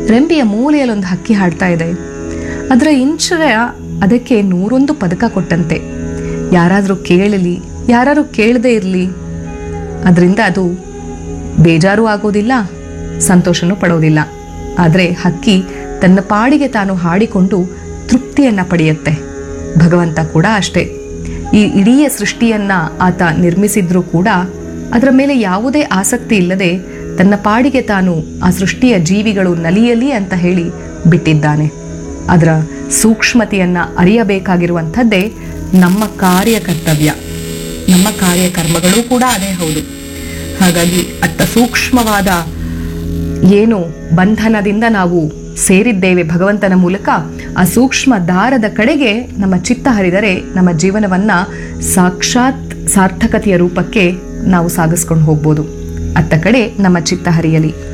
ರೆಂಬೆಯ ಮೂಲೆಯಲ್ಲಿ ಒಂದು ಹಕ್ಕಿ ಹಾಡ್ತಾ ಇದೆ ಅದರ ಇಂಚರ ಅದಕ್ಕೆ ನೂರೊಂದು ಪದಕ ಕೊಟ್ಟಂತೆ ಯಾರಾದರೂ ಕೇಳಲಿ ಯಾರಾದರೂ ಕೇಳದೇ ಇರಲಿ ಅದರಿಂದ ಅದು ಬೇಜಾರು ಆಗೋದಿಲ್ಲ ಸಂತೋಷನೂ ಪಡೋದಿಲ್ಲ ಆದರೆ ಹಕ್ಕಿ ತನ್ನ ಪಾಡಿಗೆ ತಾನು ಹಾಡಿಕೊಂಡು ತೃಪ್ತಿಯನ್ನು ಪಡೆಯುತ್ತೆ ಭಗವಂತ ಕೂಡ ಅಷ್ಟೇ ಈ ಇಡೀ ಸೃಷ್ಟಿಯನ್ನ ಆತ ನಿರ್ಮಿಸಿದ್ರೂ ಕೂಡ ಅದರ ಮೇಲೆ ಯಾವುದೇ ಆಸಕ್ತಿ ಇಲ್ಲದೆ ತನ್ನ ಪಾಡಿಗೆ ತಾನು ಆ ಸೃಷ್ಟಿಯ ಜೀವಿಗಳು ನಲಿಯಲಿ ಅಂತ ಹೇಳಿ ಬಿಟ್ಟಿದ್ದಾನೆ ಅದರ ಸೂಕ್ಷ್ಮತೆಯನ್ನ ಅರಿಯಬೇಕಾಗಿರುವಂಥದ್ದೇ ನಮ್ಮ ಕಾರ್ಯಕರ್ತವ್ಯ ನಮ್ಮ ಕಾರ್ಯಕರ್ಮಗಳೂ ಕೂಡ ಅದೇ ಹೌದು ಹಾಗಾಗಿ ಅತ್ತ ಸೂಕ್ಷ್ಮವಾದ ಏನು ಬಂಧನದಿಂದ ನಾವು ಸೇರಿದ್ದೇವೆ ಭಗವಂತನ ಮೂಲಕ ಆ ಸೂಕ್ಷ್ಮ ದಾರದ ಕಡೆಗೆ ನಮ್ಮ ಚಿತ್ತ ಹರಿದರೆ ನಮ್ಮ ಜೀವನವನ್ನ ಸಾಕ್ಷಾತ್ ಸಾರ್ಥಕತೆಯ ರೂಪಕ್ಕೆ ನಾವು ಸಾಗಿಸ್ಕೊಂಡು ಹೋಗ್ಬೋದು ಅತ್ತ ಕಡೆ ನಮ್ಮ ಚಿತ್ತ ಹರಿಯಲಿ